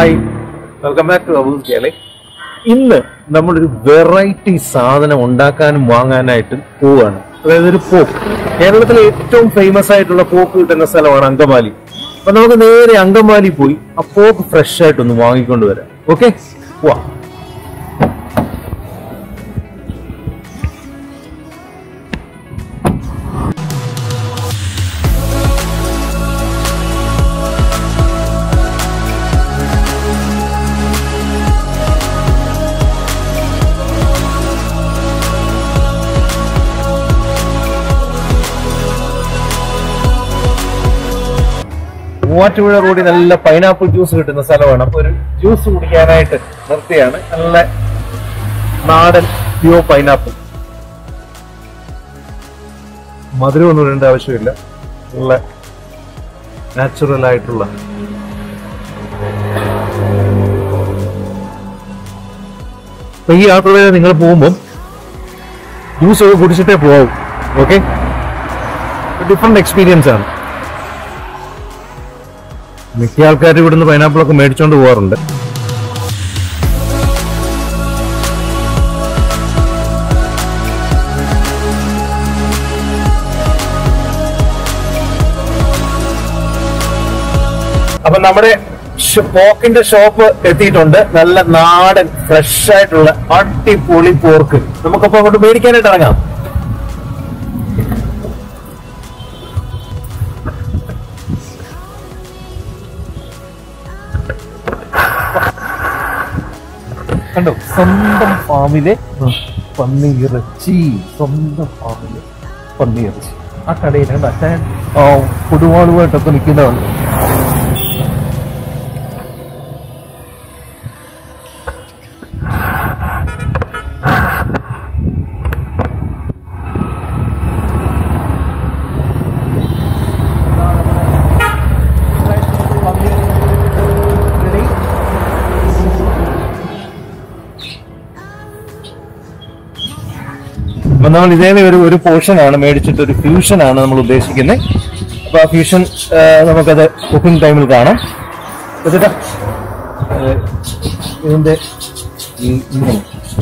Hi welcome back to അബൂസ് കേളെ ഇന്ന് നമ്മളൊരു വെറൈറ്റി സാധനം ഉണ്ടാക്കാനും വാങ്ങാനായിട്ട് പോവുകയാണ് അതായത് ഒരു പോക്ക് കേരളത്തിലെ ഏറ്റവും ഫേമസ് ആയിട്ടുള്ള പോക്ക് കിട്ടുന്ന സ്ഥലമാണ് അങ്കമാലി അപ്പൊ നമുക്ക് നേരെ അങ്കമാലി പോയി ആ പോക്ക് ഫ്രഷ് ആയിട്ടൊന്ന് വാങ്ങിക്കൊണ്ട് വരാം ഓക്കെ പോവാ മൂവാറ്റുപുഴ റോഡിൽ നല്ല പൈനാപ്പിൾ ജ്യൂസ് കിട്ടുന്ന സ്ഥലമാണ് അപ്പൊ ഒരു ജ്യൂസ് കുടിക്കാനായിട്ട് നിർത്തിയാണ് നല്ല നാടൻ പ്യോ പൈനാപ്പിൾ മധുരം ഒന്നും ഇടേണ്ട ആവശ്യമില്ല നല്ല നാച്ചുറൽ ആയിട്ടുള്ള അപ്പൊ ഈ യാത്രയിൽ നിങ്ങൾ പോകുമ്പോൾ ജ്യൂസ് ഒക്കെ കുടിച്ചിട്ടേ പോവും ഓക്കെ ഡിഫറെന്റ് എക്സ്പീരിയൻസ് ആണ് മിക്ക ആൾക്കാർ ഇവിടുന്ന് പൈനാപ്പിൾ ഒക്കെ മേടിച്ചോണ്ട് പോകാറുണ്ട് അപ്പൊ നമ്മുടെ ഷ- പോക്കിന്റെ ഷോപ്പ് എത്തിയിട്ടുണ്ട് നല്ല നാടൻ ഫ്രഷ് ആയിട്ടുള്ള അടിപൊളി പോർക്ക് നമുക്കപ്പോ അങ്ങോട്ട് മേടിക്കാനായിട്ട് ഇറങ്ങാം കണ്ടോ സ്വന്തം ഫാമിലെ പന്നിയിറച്ചി സ്വന്തം ഫാമിലെ പന്നിയിറച്ചി ആ കടയിൽ കണ്ടോ അച്ഛൻ ആ കുടുവാളുമായിട്ടൊക്കെ നിൽക്കുന്നതാണ് അപ്പൊ നമ്മൾ ഇതേ ഒരു ഒരു പോർഷൻ ആണ് മേടിച്ചിട്ട് ഒരു ഫ്യൂഷൻ ആണ് നമ്മൾ ഉദ്ദേശിക്കുന്നത് അപ്പൊ ആ ഫ്യൂഷൻ നമുക്കത് കുക്കിംഗ് ടൈമിൽ കാണാം എന്നിട്ട് ഇതിന്റെ ഈ- ഇങ്ങനെ.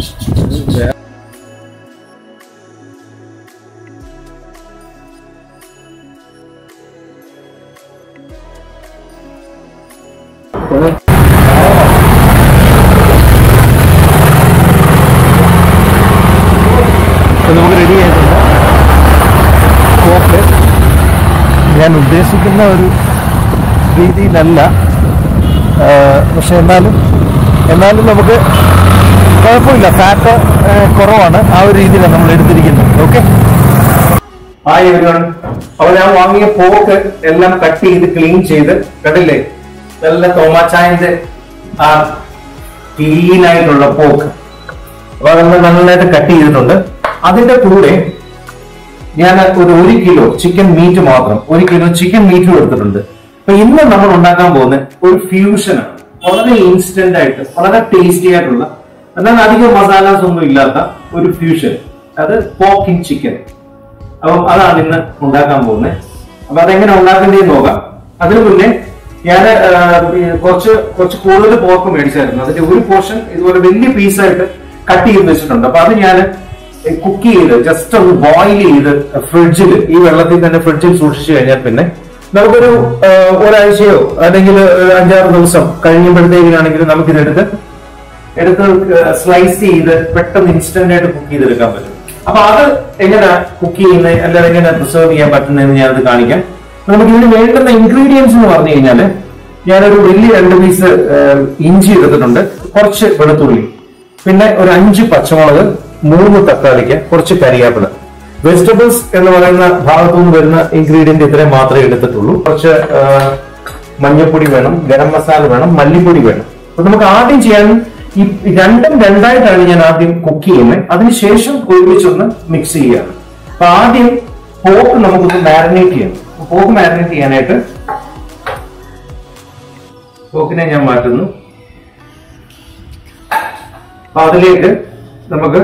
അപ്പൊ നമുക്ക് റെഡി ആയിട്ടുണ്ട് പോക്ക് ഞാൻ ഉദ്ദേശിക്കുന്ന ഒരു രീതിയിലല്ല ആ, പക്ഷെ എന്നാലും എന്നാലും നമുക്ക് കുഴപ്പമില്ല ഫാറ്റ് കുറവാണ് ആ ഒരു രീതിയിലാണ് നമ്മൾ എടുത്തിരിക്കുന്നത് ഓക്കെ ഹായ് എവരിവൺ അപ്പൊ ഞാൻ വാങ്ങിയ പോക്ക് എല്ലാം കട്ട് ചെയ്ത് ക്ലീൻ ചെയ്ത് കണ്ടില്ലേ നല്ല തോമാച്ചായന്റെ ആ ക്ലീൻ ആയിട്ടുള്ള പോക്ക് അപ്പൊ നമ്മൾ നന്നായിട്ട് കട്ട് ചെയ്തിട്ടുണ്ട് അതിന്റെ കൂടെ ഞാൻ ഒരു ഒരു കിലോ ചിക്കൻ മീറ്റ് മാത്രം ഒരു കിലോ ചിക്കൻ മീറ്റും എടുത്തിട്ടുണ്ട് അപ്പൊ ഇന്ന് നമ്മൾ ഉണ്ടാക്കാൻ പോകുന്ന ഒരു ഫ്യൂഷനാണ് വളരെ ഇൻസ്റ്റന്റ് ആയിട്ട് വളരെ ടേസ്റ്റി ആയിട്ടുള്ള എന്നാൽ അധികം മസാലാസ് ഒന്നും ഇല്ലാത്ത ഒരു ഫ്യൂഷൻ അത് പോക്ക് ഇൻ ചിക്കൻ അപ്പം അതാണ് ഇന്ന് ഉണ്ടാക്കാൻ പോകുന്നത് അപ്പൊ അതെങ്ങനെ ഉണ്ടാക്കേണ്ടത് നോക്കാം അതിനു മുന്നേ ഞാൻ കുറച്ച് കുറച്ച് കൂടുതൽ പോർക്ക് മേടിച്ചായിരുന്നു അതിന്റെ ഒരു പോർഷൻ ഇതുപോലെ വലിയ പീസായിട്ട് കട്ട് ചെയ്ത് വെച്ചിട്ടുണ്ട് അപ്പൊ അത് ഞാൻ കുക്ക് ചെയ്ത് ജസ്റ്റ് ഒന്ന് ബോയിൽ ചെയ്ത് ഫ്രിഡ്ജിൽ ഈ വെള്ളത്തിൽ തന്നെ ഫ്രിഡ്ജിൽ സൂക്ഷിച്ചു കഴിഞ്ഞാൽ പിന്നെ നമുക്കൊരു ആ, ഒരാഴ്ചയോ അല്ലെങ്കിൽ ഒരു അഞ്ചാറ് ദിവസം കഴിയുമ്പോഴത്തേക്കിനാണെങ്കിലും നമുക്കിതെടുത്ത് എടുത്ത് സ്ലൈസ് ചെയ്ത് പെട്ടെന്ന് ഇൻസ്റ്റന്റ് ആയിട്ട് കുക്ക് ചെയ്തെടുക്കാൻ പറ്റും അപ്പൊ അത് എങ്ങനെ കുക്ക് ചെയ്യുന്നത് അല്ലാതെ എങ്ങനെ പ്രിസർവ് ചെയ്യാൻ പറ്റുന്നതെന്ന് ഞാനത് കാണിക്കാം നമുക്ക് ഇതിന് വേണ്ടുന്ന ഇൻഗ്രീഡിയൻസ് എന്ന് പറഞ്ഞു കഴിഞ്ഞാല് ഞാനൊരു വലിയ രണ്ട് പീസ് ഇഞ്ചി എടുത്തിട്ടുണ്ട് കുറച്ച് വെളുത്തുള്ളി പിന്നെ ഒരു അഞ്ച് പച്ചമുളക് മൂന്ന് തക്കാളിക്ക് കുറച്ച് കരിയാപ്പില വെജിറ്റബിൾസ് എന്ന് പറയുന്ന ഭാഗത്തു നിന്ന് വരുന്ന ഇൻഗ്രീഡിയന്റ് ഇത്രയും മാത്രമേ എടുത്തിട്ടുള്ളൂ കുറച്ച് ആ, മഞ്ഞൾപ്പൊടി വേണം ഗരം മസാല വേണം മല്ലിപ്പൊടി വേണം അപ്പൊ നമുക്ക് ആദ്യം ചെയ്യാൻ ഈ രണ്ടും രണ്ടായിട്ടാണ് ഞാൻ ആദ്യം കുക്ക് ചെയ്യുന്നത് അതിനുശേഷം ഒരുമിച്ചൊന്ന് മിക്സ് ചെയ്യുകയാണ് അപ്പൊ ആദ്യം പോക്ക് നമുക്കൊന്ന് മാരിനേറ്റ് ചെയ്യണം പോക്ക് മാരിനേറ്റ് ചെയ്യാനായിട്ട് പോക്കിനെ ഞാൻ മാറ്റുന്നു അപ്പൊ അതിലേക്ക് നമുക്ക്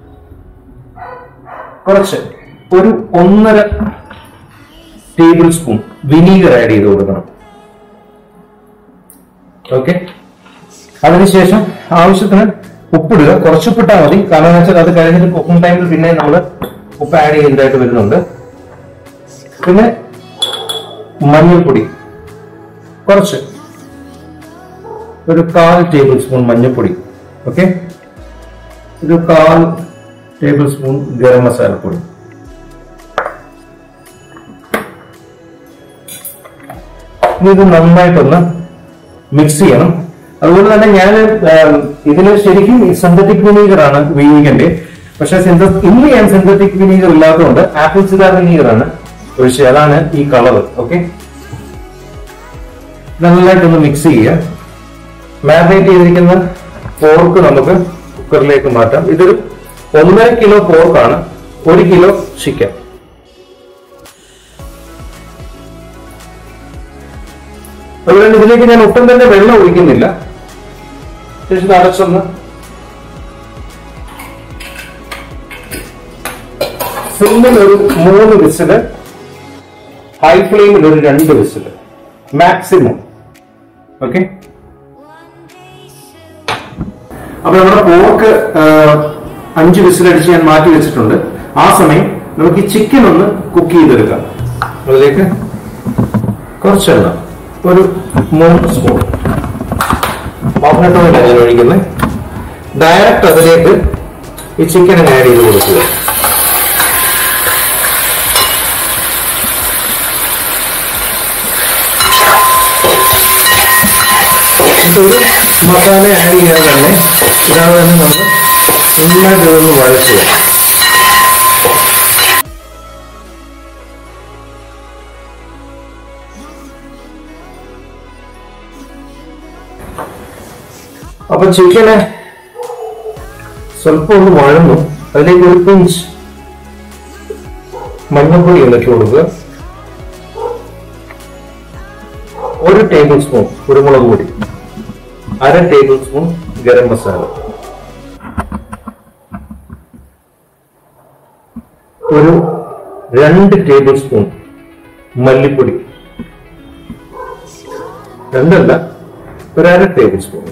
കുറച്ച് ഒരു ഒന്നര ടേബിൾ സ്പൂൺ വിനീഗർ ആഡ് ചെയ്ത് കൊടുക്കണം ഓക്കെ അതിനുശേഷം ആവശ്യത്തിന് ഉപ്പിടുക കുറച്ച് ഉപ്പിട്ടാൽ മതി കാരണം എന്ന് വെച്ചാൽ അത് കഴിഞ്ഞിട്ട് കുക്കിംഗ് ടൈമിൽ പിന്നെ നമ്മൾ ഉപ്പ് ആഡ് ചെയ്യുന്നതായിട്ട് വരുന്നുണ്ട് പിന്നെ മഞ്ഞൾപ്പൊടി കുറച്ച് ഒരു കാൽ ടേബിൾ സ്പൂൺ മഞ്ഞൾപ്പൊടി ഓക്കെ ഒരു കാൽ ടേബിൾ സ്പൂൺ ഗരം മസാലപ്പൊടി ഇനി ഇത് നന്നായിട്ടൊന്ന് മിക്സ് ചെയ്യണം അതുപോലെ തന്നെ ഞാൻ ഇതിന് ശരിക്കും സിന്തറ്റിക് വിനീഗർ ആണ് ഉപയോഗിക്കേണ്ടത് പക്ഷെ ഇന്ന് ഞാൻ സിന്തറ്റിക് വിനീഗർ ഇല്ലാത്തതുകൊണ്ട് ആപ്പിൾ സിഡാർ വിനീഗർ ആണ് ഒഴിച്ച് അതാണ് ഈ കളർ ഓക്കെ നന്നായിട്ടൊന്ന് മിക്സ് ചെയ്യുക മാരിനേറ്റ് ചെയ്തിരിക്കുന്ന പോർക്ക് നമുക്ക് കുക്കറിലേക്ക് മാറ്റാം ഇതൊരു ഒന്നര കിലോ പോർക്കാണ് ഒരു കിലോ ചിക്കൻ അതുകൊണ്ട് ഇതിലേക്ക് ഞാൻ ഒട്ടും തന്നെ വെള്ളം ഒഴിക്കുന്നില്ല ശേഷം അടച്ചൊന്ന് സിമ്മിൽ ഒരു മൂന്ന് വിസില് ഹൈ ഫ്ലെയിമിൽ ഒരു രണ്ട് വിസില് മാക്സിമം ഓക്കെ അപ്പൊ നമ്മുടെ പോർക്ക് അഞ്ച് വിസിലടിച്ച് ഞാൻ മാറ്റി വെച്ചിട്ടുണ്ട് ആ സമയം നമുക്ക് ഈ ചിക്കൻ ഒന്ന് കുക്ക് ചെയ്തെടുക്കാം അതിലേക്ക് കുറച്ചെണ്ണ ഒരു മൂന്ന് സ്പൂൺ പതിനെട്ടോയില്ല ഞാൻ ഒഴിക്കുന്നത് ഡയറക്റ്റ് അതിലേക്ക് ഈ ചിക്കൻ ആഡ് ചെയ്ത് കൊടുക്കുക ഒരു മസാല ആഡ് ചെയ്യാതെ തന്നെ ഇതാണ് തന്നെ നമ്മൾ നന്നായിട്ട് ഇതൊന്ന് വഴറ്റുക അപ്പൊ ചിക്കന് സ്വല്പം ഒന്ന് വഴന്നു അതിലേക്ക് ഒരു പിഞ്ച് മഞ്ഞൾപ്പൊടി ഇളക്കി കൊടുക്കുക ഒരു ടേബിൾ സ്പൂൺ കുരുമുളക് പൊടി അര ടേബിൾ സ്പൂൺ ഗരം മസാല ഒരു രണ്ട് ടേബിൾ സ്പൂൺ മല്ലിപ്പൊടി രണ്ടല്ല ഒരു അര ടേബിൾ സ്പൂൺ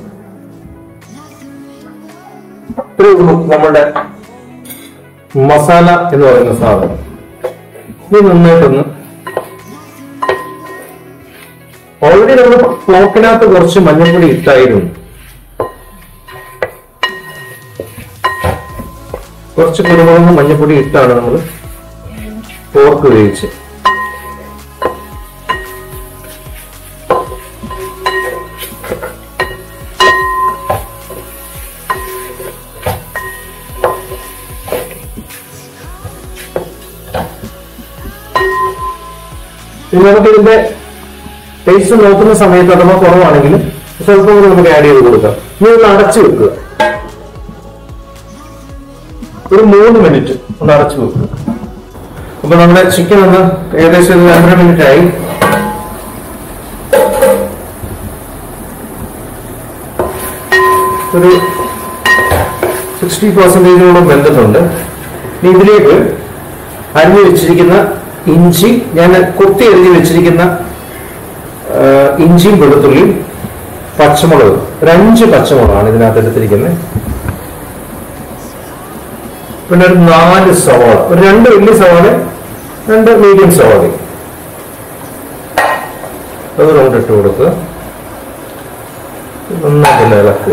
ഇത്രയേ ഉള്ളൂ നമ്മുടെ മസാല എന്ന് പറയുന്ന സാധനം ഇത് നന്നായിട്ടൊന്ന് ഓൾറെഡി നമ്മൾ ക്ലോക്കിനകത്ത് കുറച്ച് മഞ്ഞൾപ്പൊടി ഇട്ടായിരുന്നു കുറച്ച് കുരുമുളകും മഞ്ഞൾപ്പൊടി ഇട്ടാണ് നമ്മൾ പോർക്ക് വേവിച്ച് പിന്നെ നമുക്ക് ഇതിന്റെ ടേസ്റ്റ് നോക്കുന്ന സമയത്ത് അഥവാ കുറവാണെങ്കിൽ സ്വല്പം കൂടി നമുക്ക് ആഡ് ചെയ്ത് കൊടുക്കാം ഇനി ഒന്ന് അടച്ചു വെക്കുക ഒരു മൂന്ന് മിനിറ്റ് ഒന്ന് അടച്ചു വെക്കുക അപ്പൊ നമ്മുടെ ചിക്കൻ ഒന്ന് ഏകദേശം ഒരു രണ്ടര മിനിറ്റ് ആയി ഒരു സിക്സ്റ്റി പെർസെന്റേജോളം വെന്തിട്ടുണ്ട് ഇനി ഇതിലേക്ക് അരിഞ്ഞു വെച്ചിരിക്കുന്ന ഇഞ്ചി ഞാൻ കൊത്തി എഴുതി വെച്ചിരിക്കുന്ന ആ, ഇഞ്ചിയും വെളുത്തുള്ളിയും പച്ചമുളക് ഒരു അഞ്ച് പച്ചമുളകാണ് ഇതിനകത്ത് എടുത്തിരിക്കുന്നത് പിന്നെ ഒരു നാല് സവാള ഒരു രണ്ട് വലിയ സവാള രണ്ട് മീഡിയം സവാള അത് റൗണ്ട് ഇട്ട് കൊടുക്കുക നന്നായിട്ട് ഇളക്കുക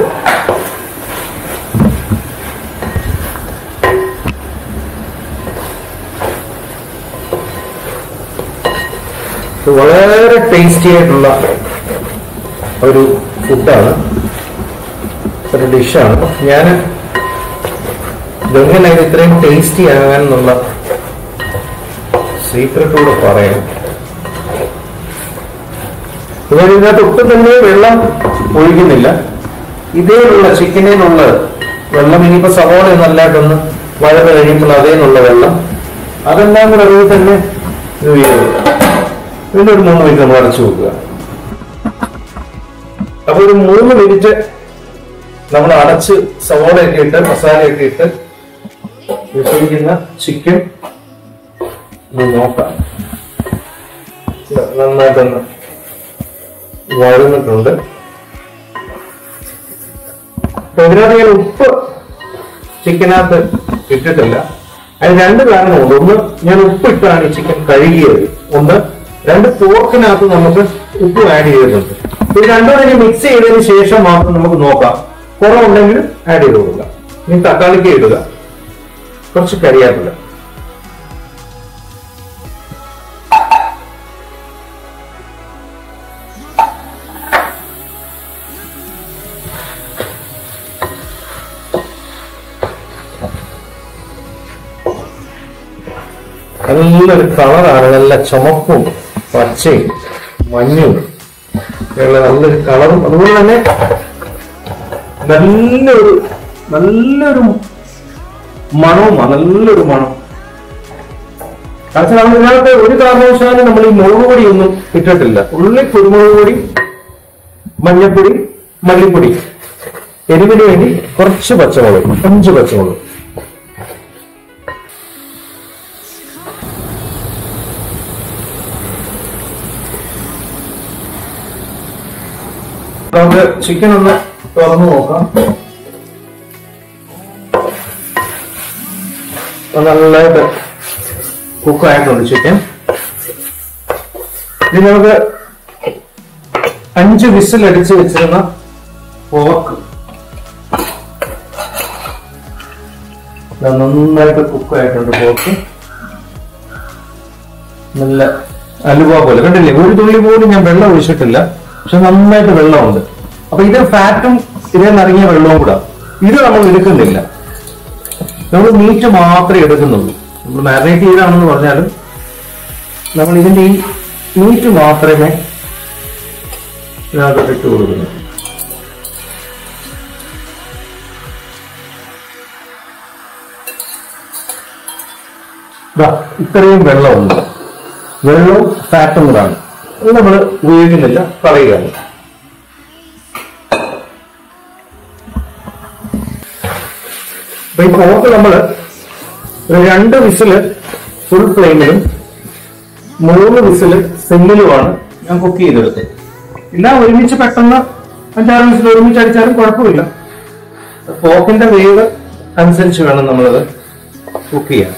ഇത് വളരെ ടേസ്റ്റി ആയിട്ടുള്ള ഒരു ഫുഡാണ് ഒരു ഡിഷാണ് ഞാൻ ഇതെങ്ങനെ ഇത് ഇത്രയും ടേസ്റ്റി ആകാൻ എന്നുള്ള സീക്രട്ട് കൂടെ പറയാം ഇവർ ഇതിനകത്ത് ഒട്ടും തന്നെ വെള്ളം ഒഴിക്കുന്നില്ല ഇതേലുള്ള ചിക്കനേന്നുള്ള വെള്ളം ഇനിയിപ്പോ സവോള നല്ലതായിട്ടൊന്ന് വഴന്ന് കഴിയുമ്പോൾ അതേന്നുള്ള വെള്ളം അതെല്ലാം കൂടെ അതിൽ തന്നെ ഇത് ചെയ്യും പിന്നെ ഒരു മൂന്ന് മിനിറ്റ് നമ്മൾ അടച്ചു വെക്കുക അപ്പൊ ഒരു മൂന്ന് മിനിറ്റ് നമ്മൾ അടച്ച് സവോളയൊക്കെ ഇട്ട് മസാലയൊക്കെ ഇട്ട് വിശ്വസിക്കുന്ന ചിക്കൻ നോക്കാം ഇത് നന്നായിട്ടൊന്ന് വഴന്നിട്ടുണ്ട് അപ്പൊ ഇതിനകത്ത് ഞാൻ ഉപ്പ് ചിക്കനകത്ത് ഇട്ടിട്ടില്ല അതിന് രണ്ട് കാരണമുണ്ട് ഒന്ന് ഞാൻ ഉപ്പ് ഇട്ടാണ് ഈ ചിക്കൻ കഴുകിയത് ഒന്ന് രണ്ട് പോർക്കിനകത്ത് നമുക്ക് ഉപ്പ് ആഡ് ചെയ്തിട്ടുണ്ട് ഇത് രണ്ടും ഇനി മിക്സ് ചെയ്തതിന് ശേഷം മാത്രം നമുക്ക് നോക്കാം കുറവുണ്ടെങ്കിൽ ആഡ് ചെയ്ത് കൊടുക്കാം ഇനി തക്കാളിക്ക് ഇടുക കുറച്ച് കരിയാപ്പില്ല നല്ലൊരു കളറാണ് നല്ല ചുമപ്പും പച്ചയും മഞ്ഞും ഒക്കെയുള്ള നല്ലൊരു കളറും അതുപോലെ തന്നെ നല്ലൊരു നല്ലൊരു മണവുമാണ് നല്ലൊരു മണം കാരണം നമ്മൾ ഇതിനകത്ത് ഒരു കാരണവശാലും നമ്മൾ ഈ മുളക് പൊടി ഒന്നും ഇട്ടിട്ടില്ല ഉള്ളി കുരുമുളക് പൊടി മഞ്ഞപ്പൊടി മല്ലിപ്പൊടി എരിവിന് വേണ്ടി കുറച്ച് പച്ചമുളക് അഞ്ച് പച്ചമുളക് നമുക്ക് ചിക്കൻ ഒന്ന് തുറന്നു നോക്കാം അപ്പൊ നല്ലതായിട്ട് കുക്കായിട്ടുണ്ട് ചിക്കൻ ഇനി നമുക്ക് അഞ്ച് വിസിൽ അടിച്ച് വെച്ചിരുന്ന പോർക്ക് നന്നായിട്ട് കുക്കായിട്ടുണ്ട് പോർക്ക് നല്ല അലുവ പോലെ കണ്ടില്ലേ ഒരു തുള്ളി പോലും ഞാൻ വെള്ളം ഒഴിച്ചിട്ടില്ല പക്ഷെ നന്നായിട്ട് വെള്ളമുണ്ട് അപ്പൊ ഇത് ഫാറ്റും ഇതിൽ നിറങ്ങിയ വെള്ളവും കൂടെ ഇത് നമ്മൾ എടുക്കുന്നില്ല നമ്മൾ മീറ്റ് മാത്രമേ എടുക്കുന്നുള്ളൂ നമ്മൾ മാരിനേറ്റ് ചെയ്താണെന്ന് പറഞ്ഞാലും നമ്മൾ ഇതിന്റെ ഈ മീറ്റ് മാത്രമേ ഇതിനകത്ത് ഇട്ട് കൊടുക്കുന്നു ദാ, ഇത്രയും വെള്ളമുണ്ട് വെള്ളവും ഫാറ്റും കൂടാണ് ഇത് നമ്മൾ ഉപയോഗിക്കുന്നില്ല കളയുകയാണ് അപ്പൊ ഈ പോർക്ക് നമ്മൾ ഒരു രണ്ട് വിസില് ഫുൾ ഫ്ലെയിമിലും മൂന്ന് വിസില് സിമ്മിലുമാണ് ഞാൻ കുക്ക് ചെയ്തെടുത്തത് എല്ലാം ഒരുമിച്ച് പെട്ടെന്ന് അഞ്ചാറ് വിസിൽ ഒരുമിച്ച് അടിച്ചാലും കുഴപ്പമില്ല പോക്കിന്റെ വേവ് അനുസരിച്ച് വേണം നമ്മളത് കുക്ക് ചെയ്യാൻ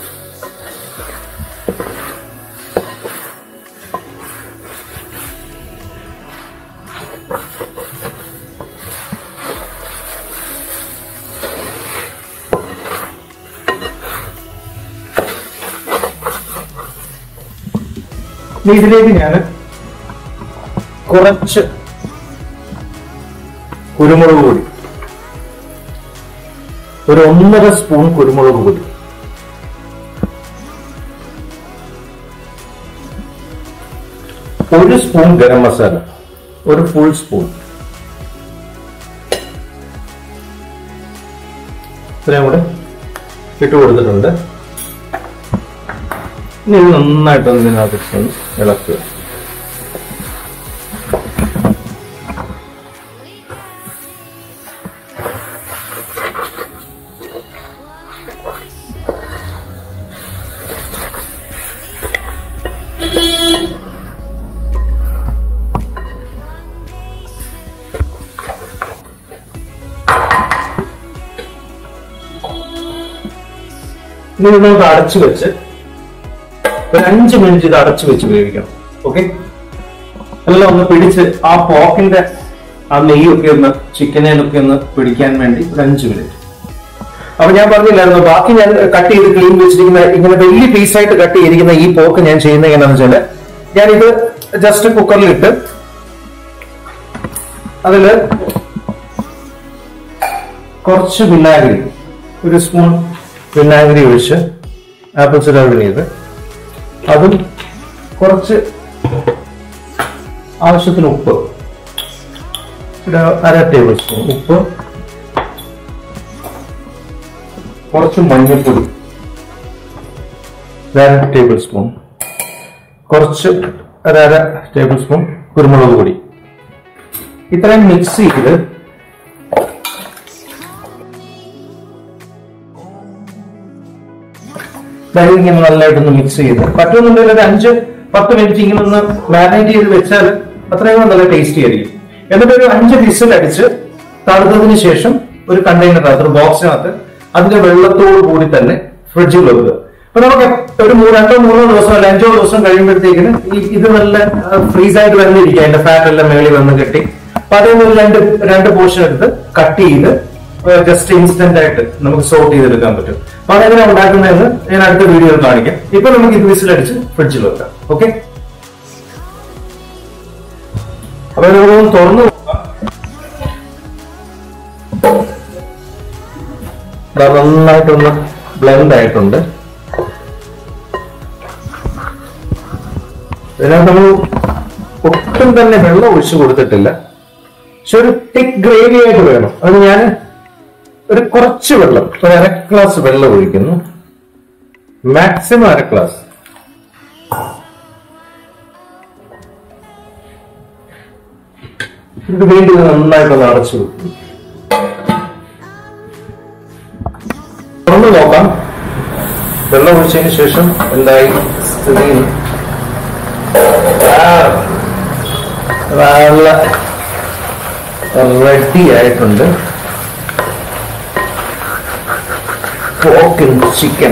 ഇനി ഇതിലേക്ക് ഞാൻ കുറച്ച് കുരുമുളക് പൊടി ഒരു ഒന്നര സ്പൂൺ കുരുമുളക് പൊടി ഒരു സ്പൂൺ ഗരം മസാല ഒരു ഫുൾ സ്പൂൺ ഇത്രയും കൂടെ ഇട്ട് കൊടുത്തിട്ടുണ്ട് ഇനി ഇത് നന്നായിട്ട് ഇതിനകത്ത് ഒന്ന് ഇളക്കുക ഇനി ഇത് നമുക്ക് അടച്ചു വെച്ച് ഒരു അഞ്ച് മിനിറ്റ് ഇത് അടച്ചു വെച്ച് വേവിക്കണം ഓക്കെ എല്ലാം ഒന്ന് പിടിച്ച് ആ പോക്കിന്റെ ആ നെയ്യൊക്കെ ഒന്ന് ചിക്കനേലൊക്കെ ഒന്ന് പിടിക്കാൻ വേണ്ടി ഒരു അഞ്ച് മിനിറ്റ് അപ്പൊ ഞാൻ പറഞ്ഞില്ലായിരുന്നു ബാക്കി ഞാൻ കട്ട് ചെയ്ത് ക്ലീൻ വെച്ചിരിക്കുന്ന ഇങ്ങനെ വലിയ പീസായിട്ട് കട്ട് ചെയ്തിരിക്കുന്ന ഈ പോക്ക് ഞാൻ ചെയ്യുന്നത് എങ്ങനെയാണെന്ന് വെച്ചാല് ഞാനിത് ജസ്റ്റ് കുക്കറിലിട്ട് അതില് കുറച്ച് വിനാഗിരി ഒരു സ്പൂൺ വിനാഗിരി ഒഴിച്ച് ആപ്പിൾ സിഡർ ചെയ്ത് അതും കുറച്ച് ആവശ്യത്തിന് ഉപ്പ് ഒരു അര ടേബിൾ സ്പൂൺ ഉപ്പ് കുറച്ച് മഞ്ഞൾപ്പൊടി അര ടേബിൾ സ്പൂൺ കുറച്ച് ഒരു അര ടേബിൾ സ്പൂൺ കുരുമുളക് പൊടി ഇത്രയും മിക്സ് ചെയ്ത് ദാ ഇങ്ങനെ നല്ലതായിട്ടൊന്ന് മിക്സ് ചെയ്ത് പറ്റുന്നുണ്ടെങ്കിൽ ഒരു അഞ്ച് പത്ത് മിനിറ്റ് ഇങ്ങനെ ഒന്ന് മാരിനേറ്റ് ചെയ്ത് വെച്ചാൽ അത്രയും നല്ല ടേസ്റ്റി ആയിരിക്കും എന്നിട്ട് ഒരു അഞ്ച് വിസിൽ അടിച്ച് തണുത്തതിന് ശേഷം ഒരു കണ്ടെയ്നറിനകത്ത് ഒരു ബോക്സിനകത്ത് അതിന്റെ വെള്ളത്തോട് കൂടി തന്നെ ഫ്രിഡ്ജിൽ വെക്കുക അപ്പൊ നമുക്ക് ഒരു മൂ- രണ്ടോ മൂന്നോ ദിവസം അല്ല അഞ്ചോ ദിവസം കഴിയുമ്പോഴത്തേക്കിന് ഈ ഇത് നല്ല ഫ്രീസ് ആയിട്ട് വന്നിരിക്കുക അതിന്റെ ഫാറ്റ് എല്ലാം മേളിൽ വന്ന് കെട്ടി അപ്പൊ അതിൽ നിന്ന് രണ്ട് രണ്ട് പോർഷൻ എടുത്ത് കട്ട് ചെയ്ത് ജസ്റ്റ് ഇൻസ്റ്റന്റ് ആയിട്ട് നമുക്ക് സോർട്ട് ചെയ്തെടുക്കാൻ പറ്റും അപ്പൊ അതെങ്ങനെ ഉണ്ടാക്കുന്നതെന്ന് ഞാൻ അടുത്ത വീഡിയോയിൽ കാണിക്കാം ഇപ്പൊ നമുക്ക് ഇത് വിസിലടിച്ച് ഫ്രിഡ്ജിൽ വെക്കാം ഓക്കെ അപ്പൊ ഇതൊന്ന് തുറന്നു നോക്കാം ദാ നന്നായിട്ടൊന്ന് ബ്ലെൻഡ് ആയിട്ടുണ്ട് ഇതിനകത്ത് നമ്മൾ ഒട്ടും തന്നെ വെള്ളം ഒഴിച്ചു കൊടുത്തിട്ടില്ല പക്ഷെ ഒരു തിക് ഗ്രേവി ആയിട്ട് വേണം അത് ഞാൻ ഒരു കുറച്ച് വെള്ളം ഒരു അര ഗ്ലാസ് വെള്ളം ഒഴിക്കുന്നു മാക്സിമം അര ഗ്ലാസ് ഇത് വീണ്ടും ഇത് നന്നായിട്ടൊന്ന് അടച്ചു വെക്കും തുറന്നു നോക്കാം വെള്ളം ഒഴിച്ചതിന് ശേഷം എന്തായി സ്ഥിതി എന്ന്. ആ, നല്ല റെഡി ആയിട്ടുണ്ട് പോക്കിൻ ചിക്കൻ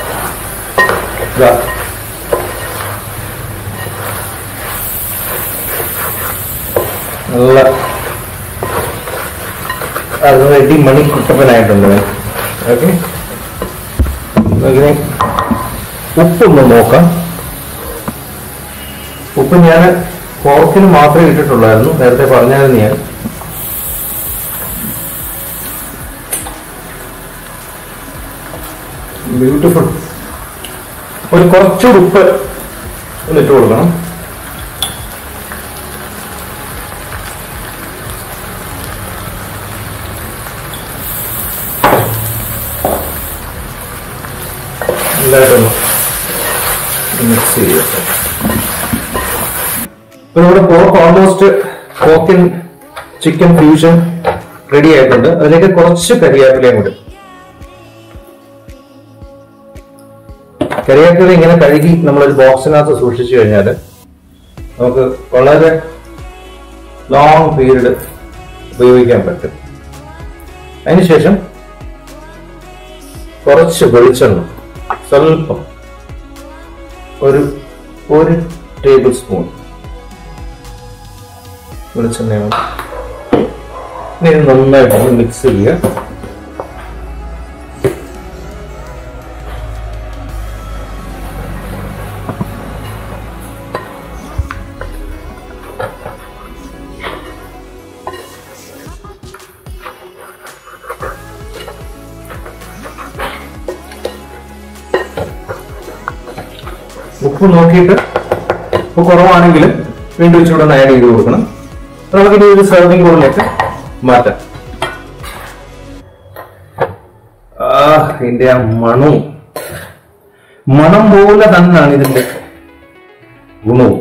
നല്ല അത് റെഡി മണി കുട്ടപ്പനായിട്ടുണ്ട് ഓക്കെ ഇതിന് ഉപ്പൊന്ന് നോക്കാം ഉപ്പ് ഞാൻ പോർക്കിന് മാത്രമേ ഇട്ടിട്ടുള്ളായിരുന്നു നേരത്തെ പറഞ്ഞായിരുന്നു ഞാൻ ബ്യൂട്ടിഫുൾ ഒരു കുറച്ചുകൂടി ഉപ്പ് ഒന്ന് ഇട്ട് കൊടുക്കണം എല്ലായിട്ടൊന്ന് മിക്സ് ചെയ്യട്ടെ ഇപ്പൊ നമ്മുടെ പോർക്ക് ഓൾമോസ്റ്റ് പോക്കിൻ ചിക്കൻ ഫ്യൂഷൻ റെഡി ആയിട്ടുണ്ട് അതിലേക്ക് കുറച്ച് കരിയാപ്പിലയും കൂടി കരിയാപ്പില ഇങ്ങനെ കഴുകി നമ്മളൊരു ബോക്സിനകത്ത് സൂക്ഷിച്ചു കഴിഞ്ഞാൽ നമുക്ക് വളരെ ലോങ് പീരീഡ് ഉപയോഗിക്കാൻ പറ്റും അതിനുശേഷം കുറച്ച് വെളിച്ചെണ്ണ സ്വല്പം ഒരു ഒരു ടേബിൾ സ്പൂൺ വെളിച്ചെണ്ണയാണ് ഇനി ഇത് നന്നായിട്ട് മിക്സ് ചെയ്യുക ഉപ്പ് നോക്കിയിട്ട് ഉപ്പ് കുറവാണെങ്കിൽ വീണ്ടും ഇച്ചിരി ഒന്ന് ആഡ് ചെയ്ത് കൊടുക്കണം അപ്പൊ നമുക്കിനി ഒരു സെർവിംഗ് ബോളിലേക്ക് മാറ്റാം ആ ഇതിന്റെ ആ മണവും മണം പോലെ തന്നെയാണ് ഇതിന്റെ ഗുണവും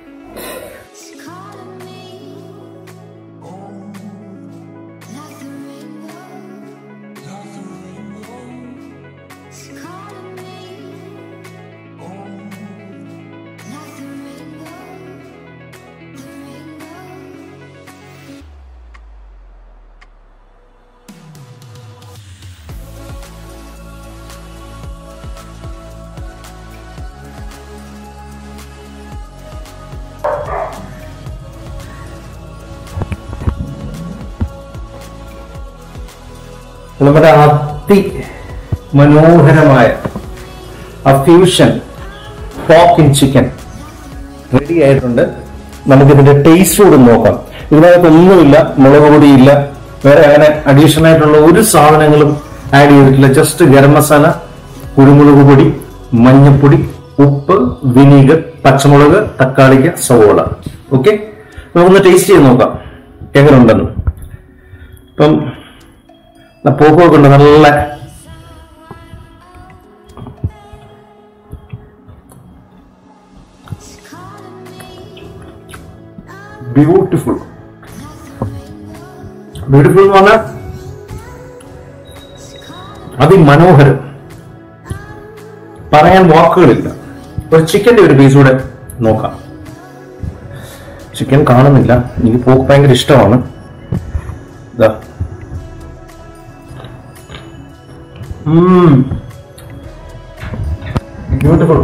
നമ്മുടെ അതി മനോഹരമായ ഫ്യൂഷൻ പോക്ക് ഇൻ ചിക്കൻ റെഡി ആയിട്ടുണ്ട് നമുക്കിതിന്റെ ടേസ്റ്റ് കൂടെ നോക്കാം ഇതിനകത്ത് ഒന്നുമില്ല മുളക് പൊടിയില്ല വേറെ അങ്ങനെ അഡീഷണൽ ആയിട്ടുള്ള ഒരു സാധനങ്ങളും ആഡ് ചെയ്തിട്ടില്ല ജസ്റ്റ് ഗരം മസാല കുരുമുളക് പൊടി മഞ്ഞപ്പൊടി ഉപ്പ് വിനീഗർ പച്ചമുളക് തക്കാളിക്ക സവോള ഓക്കെ നമുക്കൊന്ന് ടേസ്റ്റ് ചെയ്ത് നോക്കാം എങ്ങനെ ഉണ്ടെന്ന് ഇപ്പം പോക്കൊക്കെ ഉണ്ട് നല്ല ബ്യൂട്ടിഫുൾ ബ്യൂട്ടിഫുൾ എന്ന് പറഞ്ഞാൽ അതിമനോഹരം പറയാൻ വാക്കുകളില്ല ഒരു ചിക്കന്റെ ഒരു പീസ് കൂടെ നോക്കാം ചിക്കൻ കാണുന്നില്ല എനിക്ക് പോക്ക് ഭയങ്കര ഇഷ്ടമാണ് ഇതാ ബ്യൂട്ടിഫുൾ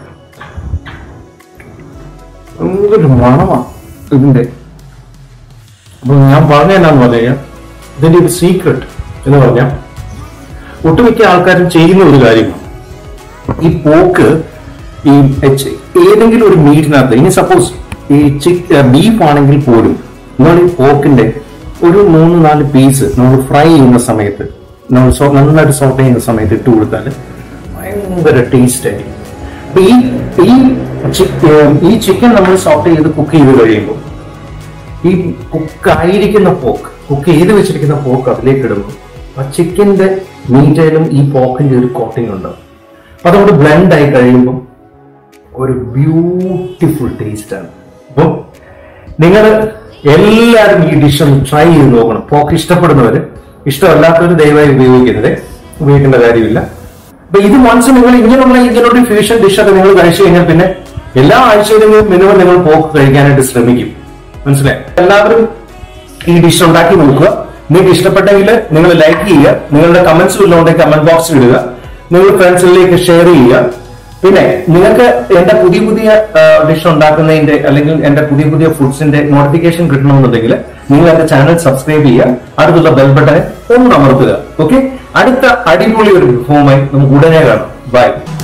എന്തൊരു മണമാണ് ഇതിന്റെ അപ്പൊ ഞാൻ പറഞ്ഞ എന്നാന്ന് പറഞ്ഞു കഴിഞ്ഞാൽ ഇതിന്റെ ഒരു സീക്രട്ട് എന്ന് പറഞ്ഞാൽ ഒട്ടുമിക്ക ആൾക്കാരും ചെയ്യുന്ന ഒരു കാര്യമാണ് ഈ പോക്ക് ഈ എച്ച് ഏതെങ്കിലും ഒരു മീറ്റിനകത്ത് ഇനി സപ്പോസ് ഈ ചിക്ക് ബീഫ് ആണെങ്കിൽ പോലും നമ്മൾ ഈ പോക്കിന്റെ ഒരു മൂന്ന് നാല് പീസ് നമ്മൾ ഫ്രൈ ചെയ്യുന്ന സമയത്ത് നമ്മൾ സോ- നന്നായിട്ട് സോട്ട് ചെയ്യുന്ന സമയത്ത് ഇട്ട് കൊടുത്താൽ ഭയങ്കര ടേസ്റ്റ് ആയിരിക്കും അപ്പൊ ഈ ഈ ചിക്ക് ഈ ചിക്കൻ നമ്മൾ സോട്ട് ചെയ്ത് കുക്ക് ചെയ്ത് കഴിയുമ്പോൾ ഈ കുക്കായിരിക്കുന്ന പോക്ക് കുക്ക് ചെയ്ത് വെച്ചിരിക്കുന്ന പോക്ക് അതിലേക്ക് ഇടുമ്പോൾ ആ ചിക്കന്റെ മീറ്റയിലും ഈ പോക്കിന്റെ ഒരു കോട്ടിംഗ് ഉണ്ടാവും അപ്പൊ അതോട് ബ്ലെൻഡ് ആയി കഴിയുമ്പോൾ ഒരു ബ്യൂട്ടിഫുൾ ടേസ്റ്റ് ആണ് അപ്പം നിങ്ങൾ എല്ലാവരും ഈ ഡിഷ് ഒന്ന് ട്രൈ ചെയ്ത് നോക്കണം പോക്ക് ഇഷ്ടപ്പെടുന്നവര് ഇഷ്ടമല്ലാത്തവർ ദയവായി ഉപയോഗിക്കരുത് ഉപയോഗിക്കേണ്ട കാര്യമില്ല അപ്പൊ ഇത് വൺസ് നിങ്ങൾ ഇങ്ങനെയുള്ള ഇങ്ങനെയുള്ള ഫ്യൂഷൻ ഡിഷ് ഒക്കെ നിങ്ങൾ കഴിച്ചു കഴിഞ്ഞാൽ പിന്നെ എല്ലാ ആഴ്ചയിലും മിനിമം നിങ്ങൾ പോക്ക് കഴിക്കാനായിട്ട് ശ്രമിക്കും മനസ്സിലായി എല്ലാവരും ഈ ഡിഷ് ഉണ്ടാക്കി നോക്കുക നിങ്ങൾക്ക് ഇഷ്ടപ്പെട്ടെങ്കിൽ നിങ്ങൾ ലൈക്ക് ചെയ്യുക നിങ്ങളുടെ കമന്റ്സ് ഉള്ളതുകൊണ്ട് കമന്റ് ബോക്സിൽ ഇടുക നിങ്ങൾ ഫ്രണ്ട്സിലേക്ക് ഷെയർ ചെയ്യുക പിന്നെ നിങ്ങൾക്ക് എന്റെ പുതിയ പുതിയ ഡിഷ് ഉണ്ടാക്കുന്നതിന്റെ അല്ലെങ്കിൽ എന്റെ പുതിയ പുതിയ ഫുഡ്സിന്റെ നോട്ടിഫിക്കേഷൻ കിട്ടണമെന്നുണ്ടെങ്കിൽ നിങ്ങൾ എന്റെ ചാനൽ സബ്സ്ക്രൈബ് ചെയ്യുക അടുത്തുള്ള ബെൽ ബട്ടൺ ഒന്ന് അമർത്തുക ഓക്കെ അടുത്ത അടിപൊളി ഒരു വിഭവമായി നമുക്ക് ഉടനെ കാണാം ബൈ